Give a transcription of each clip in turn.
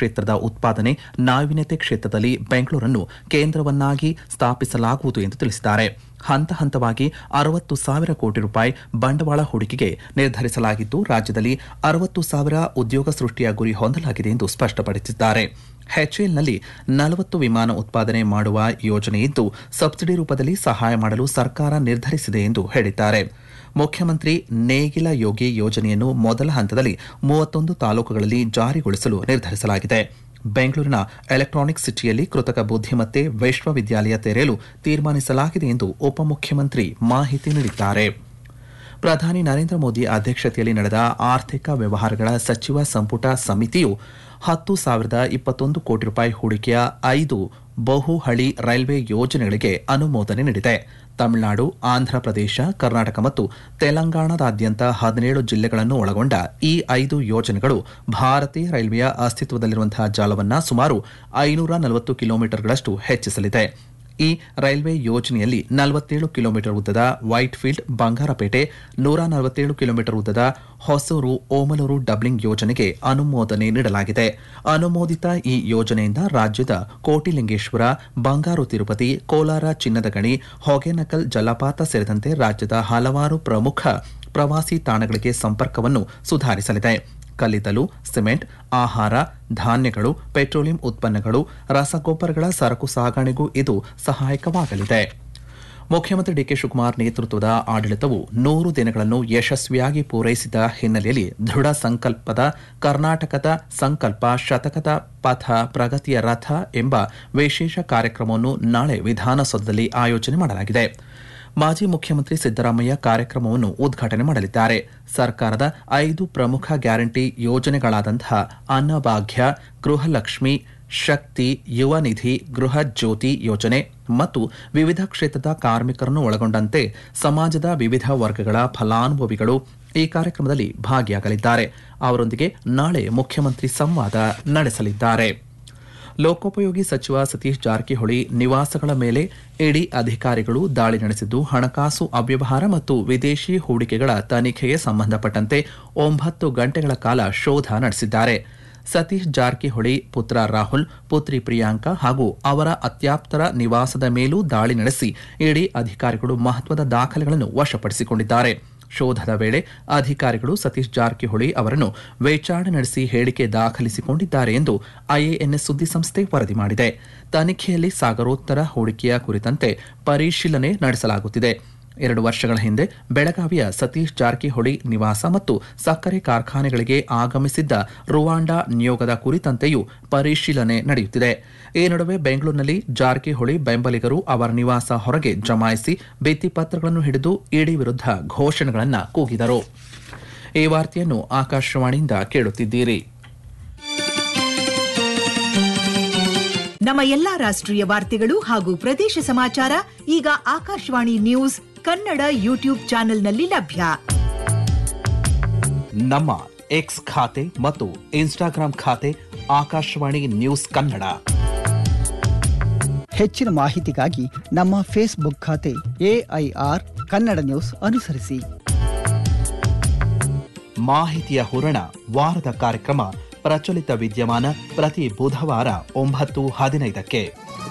ಕ್ಷೇತ್ರದ ಉತ್ಪಾದನೆ ನಾವೀನ್ಯತೆ ಕ್ಷೇತ್ರದಲ್ಲಿ ಬೆಂಗಳೂರನ್ನು ಕೇಂದ್ರವನ್ನಾಗಿ ಸ್ಥಾಪಿಸಲಾಗುವುದು ಎಂದು ತಿಳಿಸಿದ್ದಾರೆ ಹಂತ ಹಂತವಾಗಿ ಅರವತ್ತು ಸಾವಿರ ಕೋಟಿ ರೂಪಾಯಿ ಬಂಡವಾಳ ಹೂಡಿಕೆಗೆ ನಿರ್ಧರಿಸಲಾಗಿದ್ದು ರಾಜ್ಯದಲ್ಲಿ ಅರವತ್ತು ಸಾವಿರ ಉದ್ಯೋಗ ಸೃಷ್ಟಿಯ ಗುರಿ ಹೊಂದಲಾಗಿದೆ ಎಂದು ಸ್ಪಷ್ಟಪಡಿಸಿದ್ದಾರೆ ಹೆಚ್ಎಲ್ನಲ್ಲಿ ನಲವತ್ತು ವಿಮಾನ ಉತ್ಪಾದನೆ ಮಾಡುವ ಯೋಜನೆ ಇದ್ದು ಸಬ್ಸಿಡಿ ರೂಪದಲ್ಲಿ ಸಹಾಯ ಮಾಡಲು ಸರ್ಕಾರ ನಿರ್ಧರಿಸಿದೆ ಎಂದು ಹೇಳಿದ್ದಾರೆ ಮುಖ್ಯಮಂತ್ರಿ ನೇಗಿಲ ಯೋಗಿ ಯೋಜನೆಯನ್ನು ಮೊದಲ ಹಂತದಲ್ಲಿ ಮೂವತ್ತೊಂದು ತಾಲೂಕುಗಳಲ್ಲಿ ಜಾರಿಗೊಳಿಸಲು ನಿರ್ಧರಿಸಲಾಗಿದೆ ಬೆಂಗಳೂರಿನ ಎಲೆಕ್ಟ್ರಾನಿಕ್ ಸಿಟಿಯಲ್ಲಿ ಕೃತಕ ಬುದ್ಧಿಮತ್ತೆ ವಿಶ್ವವಿದ್ಯಾಲಯ ತೆರೆಯಲು ತೀರ್ಮಾನಿಸಲಾಗಿದೆ ಎಂದು ಉಪಮುಖ್ಯಮಂತ್ರಿ ಮಾಹಿತಿ ನೀಡಿದ್ದಾರೆ ಪ್ರಧಾನಿ ನರೇಂದ್ರ ಮೋದಿ ಅಧ್ಯಕ್ಷತೆಯಲ್ಲಿ ನಡೆದ ಆರ್ಥಿಕ ವ್ಯವಹಾರಗಳ ಸಚಿವ ಸಂಪುಟ ಸಮಿತಿಯು ಹತ್ತು ಸಾವಿರದ ಇಪ್ಪತ್ತೊಂದು ಕೋಟಿ ರೂಪಾಯಿ ಹೂಡಿಕೆಯ ಐದು ಬಹುಹಳಿ ರೈಲ್ವೆ ಯೋಜನೆಗಳಿಗೆ ಅನುಮೋದನೆ ನೀಡಿದೆ ತಮಿಳುನಾಡು ಆಂಧ್ರಪ್ರದೇಶ ಕರ್ನಾಟಕ ಮತ್ತು ತೆಲಂಗಾಣದಾದ್ಯಂತ ಹದಿನೇಳು ಜಿಲ್ಲೆಗಳನ್ನು ಒಳಗೊಂಡ ಈ ಐದು ಯೋಜನೆಗಳು ಭಾರತೀಯ ರೈಲ್ವೆಯ ಅಸ್ತಿತ್ವದಲ್ಲಿರುವಂತಹ ಜಾಲವನ್ನು ಸುಮಾರು ಐನೂರ ನಲವತ್ತು ಕಿಲೋಮೀಟರ್ಗಳಷ್ಟು ಹೆಚ್ಚಿಸಲಿದೆ ಈ ರೈಲ್ವೆ ಯೋಜನೆಯಲ್ಲಿ ನಲವತ್ತೇಳು ಕಿಲೋಮೀಟರ್ ಉದ್ದದ ವೈಟ್ಫೀಲ್ಡ್ ಬಂಗಾರಪೇಟೆ ನೂರ ನಲವತ್ತೇಳು ಕಿಲೋಮೀಟರ್ ಉದ್ದದ ಹೊಸೂರು ಓಮಲೂರು ಡಬ್ಲಿಂಗ್ ಯೋಜನೆಗೆ ಅನುಮೋದನೆ ನೀಡಲಾಗಿದೆ ಅನುಮೋದಿತ ಈ ಯೋಜನೆಯಿಂದ ರಾಜ್ಯದ ಕೋಟಿಲಿಂಗೇಶ್ವರ ಬಂಗಾರು ತಿರುಪತಿ ಕೋಲಾರ ಚಿನ್ನದ ಗಣಿ ಹೊಗೆನಕಲ್ ಜಲಪಾತ ಸೇರಿದಂತೆ ರಾಜ್ಯದ ಹಲವಾರು ಪ್ರಮುಖ ಪ್ರವಾಸಿ ತಾಣಗಳಿಗೆ ಸಂಪರ್ಕವನ್ನು ಸುಧಾರಿಸಲಿದೆ ಕಲ್ಲಿದ್ದಲು ಸಿಮೆಂಟ್ ಆಹಾರ ಧಾನ್ಯಗಳು ಪೆಟ್ರೋಲಿಯಂ ಉತ್ಪನ್ನಗಳು ರಸಗೊಬ್ಬರಗಳ ಸರಕು ಸಾಗಣೆಗೂ ಇದು ಸಹಾಯಕವಾಗಲಿದೆ ಮುಖ್ಯಮಂತ್ರಿ ಡಿಕೆ ಶಿವಕುಮಾರ್ ನೇತೃತ್ವದ ಆಡಳಿತವು ನೂರು ದಿನಗಳನ್ನು ಯಶಸ್ವಿಯಾಗಿ ಪೂರೈಸಿದ ಹಿನ್ನೆಲೆಯಲ್ಲಿ ದೃಢ ಸಂಕಲ್ಪದ ಕರ್ನಾಟಕದ ಸಂಕಲ್ಪ ಶತಕದ ಪಥ ಪ್ರಗತಿಯ ರಥ ಎಂಬ ವಿಶೇಷ ಕಾರ್ಯಕ್ರಮವನ್ನು ನಾಳೆ ವಿಧಾನಸೌಧದಲ್ಲಿ ಆಯೋಜನೆ ಮಾಡಲಾಗಿದೆ ಮಾಜಿ ಮುಖ್ಯಮಂತ್ರಿ ಸಿದ್ದರಾಮಯ್ಯ ಕಾರ್ಯಕ್ರಮವನ್ನು ಉದ್ಘಾಟನೆ ಮಾಡಲಿದ್ದಾರೆ ಸರ್ಕಾರದ ಐದು ಪ್ರಮುಖ ಗ್ಯಾರಂಟಿ ಯೋಜನೆಗಳಾದಂತಹ ಅನ್ನಭಾಗ್ಯ ಗೃಹಲಕ್ಷ್ಮಿ ಶಕ್ತಿ ಯುವ ನಿಧಿ ಗೃಹ ಜ್ಯೋತಿ ಯೋಜನೆ ಮತ್ತು ವಿವಿಧ ಕ್ಷೇತ್ರದ ಕಾರ್ಮಿಕರನ್ನು ಒಳಗೊಂಡಂತೆ ಸಮಾಜದ ವಿವಿಧ ವರ್ಗಗಳ ಫಲಾನುಭವಿಗಳು ಈ ಕಾರ್ಯಕ್ರಮದಲ್ಲಿ ಭಾಗಿಯಾಗಲಿದ್ದಾರೆ ಅವರೊಂದಿಗೆ ನಾಳೆ ಮುಖ್ಯಮಂತ್ರಿ ಸಂವಾದ ನಡೆಸಲಿದ್ದಾರೆ ಲೋಕೋಪಯೋಗಿ ಸಚಿವ ಸತೀಶ್ ಜಾರಕಿಹೊಳಿ ನಿವಾಸಗಳ ಮೇಲೆ ಇಡಿ ಅಧಿಕಾರಿಗಳು ದಾಳಿ ನಡೆಸಿದ್ದು ಹಣಕಾಸು ಅವ್ಯವಹಾರ ಮತ್ತು ವಿದೇಶಿ ಹೂಡಿಕೆಗಳ ತನಿಖೆಗೆ ಸಂಬಂಧಪಟ್ಟಂತೆ ಒಂಬತ್ತು ಗಂಟೆಗಳ ಕಾಲ ಶೋಧ ನಡೆಸಿದ್ದಾರೆ ಸತೀಶ್ ಜಾರಕಿಹೊಳಿ ಪುತ್ರ ರಾಹುಲ್ ಪುತ್ರಿ ಪ್ರಿಯಾಂಕಾ ಹಾಗೂ ಅವರ ಅತ್ಯಾಪ್ತರ ನಿವಾಸದ ಮೇಲೂ ದಾಳಿ ನಡೆಸಿ ಇಡಿ ಅಧಿಕಾರಿಗಳು ಮಹತ್ವದ ದಾಖಲೆಗಳನ್ನು ವಶಪಡಿಸಿಕೊಂಡಿದ್ದಾರೆ ಶೋಧದ ವೇಳೆ ಅಧಿಕಾರಿಗಳು ಸತೀಶ್ ಜಾರಕಿಹೊಳಿ ಅವರನ್ನು ವಿಚಾರಣೆ ನಡೆಸಿ ಹೇಳಿಕೆ ದಾಖಲಿಸಿಕೊಂಡಿದ್ದಾರೆ ಎಂದು ಐಎಎನ್ಎಸ್ ಸುದ್ದಿಸಂಸ್ಥೆ ವರದಿ ಮಾಡಿದೆ ತನಿಖೆಯಲ್ಲಿ ಸಾಗರೋತ್ತರ ಹೂಡಿಕೆಯ ಕುರಿತಂತೆ ಪರಿಶೀಲನೆ ನಡೆಸಲಾಗುತ್ತಿದೆ ಎರಡು ವರ್ಷಗಳ ಹಿಂದೆ ಬೆಳಗಾವಿಯ ಸತೀಶ್ ಜಾರಕಿಹೊಳಿ ನಿವಾಸ ಮತ್ತು ಸಕ್ಕರೆ ಕಾರ್ಖಾನೆಗಳಿಗೆ ಆಗಮಿಸಿದ್ದ ರುವಾಂಡಾ ನಿಯೋಗದ ಕುರಿತಂತೆಯೂ ಪರಿಶೀಲನೆ ನಡೆಯುತ್ತಿದೆ ಈ ನಡುವೆ ಬೆಂಗಳೂರಿನಲ್ಲಿ ಜಾರಕಿಹೊಳಿ ಬೆಂಬಲಿಗರು ಅವರ ನಿವಾಸ ಹೊರಗೆ ಜಮಾಯಿಸಿ ಭಿತ್ತಿಪತ್ರಗಳನ್ನು ಹಿಡಿದು ಇಡಿ ವಿರುದ್ಧ ಘೋಷಣೆಗಳನ್ನು ಕೂಗಿದರು ಈ ವಾರ್ತೆಯನ್ನು ಆಕಾಶವಾಣಿಯಿಂದ ಕೇಳುತ್ತಿದ್ದೀರಿ ನಮ್ಮ ಎಲ್ಲಾ ರಾಷ್ಟ್ರೀಯ ವಾರ್ತೆಗಳು ಹಾಗೂ ಪ್ರದೇಶ ಸಮಾಚಾರ ಈಗ ಆಕಾಶವಾಣಿ ನ್ಯೂಸ್ ಕನ್ನಡ ಯೂಟ್ಯೂಬ್ ಚಾನೆಲ್ನಲ್ಲಿ ಲಭ್ಯ ನಮ್ಮ ಎಕ್ಸ್ ಖಾತೆ ಮತ್ತು ಇನ್ಸ್ಟಾಗ್ರಾಂ ಖಾತೆ ಆಕಾಶವಾಣಿ ನ್ಯೂಸ್ ಕನ್ನಡ ಹೆಚ್ಚಿನ ಮಾಹಿತಿಗಾಗಿ ನಮ್ಮ ಫೇಸ್ಬುಕ್ ಖಾತೆ ಎಐಆರ್ ಕನ್ನಡ ನ್ಯೂಸ್ ಅನುಸರಿಸಿ ಮಾಹಿತಿಯ ಹೂರಣ ವಾರದ ಕಾರ್ಯಕ್ರಮ ಪ್ರಚಲಿತ ವಿದ್ಯಮಾನ ಪ್ರತಿ ಬುಧವಾರ ಒಂಬತ್ತು ಹದಿನೈದಕ್ಕೆ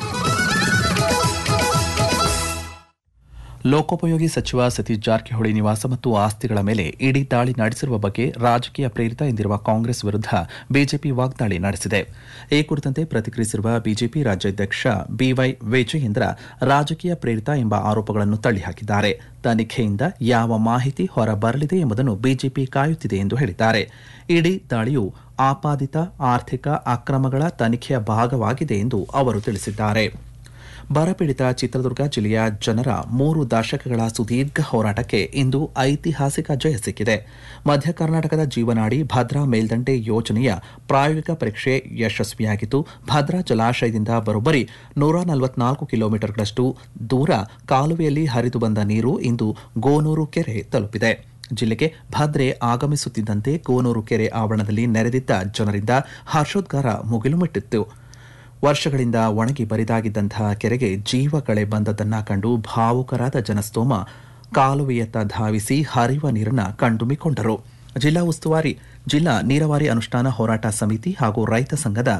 ಲೋಕೋಪಯೋಗಿ ಸಚಿವ ಸತೀಶ್ ಜಾರಕಿಹೊಳಿ ನಿವಾಸ ಮತ್ತು ಆಸ್ತಿಗಳ ಮೇಲೆ ಇಡೀ ದಾಳಿ ನಡೆಸಿರುವ ಬಗ್ಗೆ ರಾಜಕೀಯ ಪ್ರೇರಿತ ಎಂದಿರುವ ಕಾಂಗ್ರೆಸ್ ವಿರುದ್ಧ ಬಿಜೆಪಿ ವಾಗ್ದಾಳಿ ನಡೆಸಿದೆ ಈ ಕುರಿತಂತೆ ಪ್ರತಿಕ್ರಿಯಿಸಿರುವ ಬಿಜೆಪಿ ರಾಜ್ಯಾಧ್ಯಕ್ಷ ಬಿವೈ ವಿಜಯೇಂದ್ರ ರಾಜಕೀಯ ಪ್ರೇರಿತ ಎಂಬ ಆರೋಪಗಳನ್ನು ತಳ್ಳಿಹಾಕಿದ್ದಾರೆ ತನಿಖೆಯಿಂದ ಯಾವ ಮಾಹಿತಿ ಹೊರಬರಲಿದೆ ಎಂಬುದನ್ನು ಬಿಜೆಪಿ ಕಾಯುತ್ತಿದೆ ಎಂದು ಹೇಳಿದ್ದಾರೆ ಇಡೀ ದಾಳಿಯು ಆಪಾದಿತ ಆರ್ಥಿಕ ಅಕ್ರಮಗಳ ತನಿಖೆಯ ಭಾಗವಾಗಿದೆ ಎಂದು ಅವರು ತಿಳಿಸಿದ್ದಾರೆ ಬರಪೀಡಿತ ಚಿತ್ರದುರ್ಗ ಜಿಲ್ಲೆಯ ಜನರ ಮೂರು ದಶಕಗಳ ಸುದೀರ್ಘ ಹೋರಾಟಕ್ಕೆ ಇಂದು ಐತಿಹಾಸಿಕ ಜಯ ಸಿಕ್ಕಿದೆ ಮಧ್ಯ ಕರ್ನಾಟಕದ ಜೀವನಾಡಿ ಭದ್ರಾ ಮೇಲ್ದಂಡೆ ಯೋಜನೆಯ ಪ್ರಾಯೋಗಿಕ ಪರೀಕ್ಷೆ ಯಶಸ್ವಿಯಾಗಿದ್ದು ಭದ್ರಾ ಜಲಾಶಯದಿಂದ ಬರೋಬ್ಬರಿ ನೂರ ನಲವತ್ನಾಲ್ಕು ಕಿಲೋಮೀಟರ್ಗಳಷ್ಟು ದೂರ ಕಾಲುವೆಯಲ್ಲಿ ಹರಿದು ಬಂದ ನೀರು ಇಂದು ಗೋನೂರು ಕೆರೆ ತಲುಪಿದೆ ಜಿಲ್ಲೆಗೆ ಭದ್ರೆ ಆಗಮಿಸುತ್ತಿದ್ದಂತೆ ಗೋನೂರು ಕೆರೆ ಆವರಣದಲ್ಲಿ ನೆರೆದಿದ್ದ ಜನರಿಂದ ಹರ್ಷೋದ್ಗಾರ ಮುಗಿಲು ಮುಟ್ಟಿತ್ತು ವರ್ಷಗಳಿಂದ ಒಣಗಿ ಬರಿದಾಗಿದ್ದಂತಹ ಕೆರೆಗೆ ಜೀವ ಕಳೆ ಬಂದದ್ದನ್ನ ಕಂಡು ಭಾವುಕರಾದ ಜನಸ್ತೋಮ ಕಾಲುವೆಯತ್ತ ಧಾವಿಸಿ ಹರಿಯುವ ನೀರನ್ನ ಕಂಡುಮಿಕೊಂಡರು ಜಿಲ್ಲಾ ಉಸ್ತುವಾರಿ ಜಿಲ್ಲಾ ನೀರಾವರಿ ಅನುಷ್ಠಾನ ಹೋರಾಟ ಸಮಿತಿ ಹಾಗೂ ರೈತ ಸಂಘದ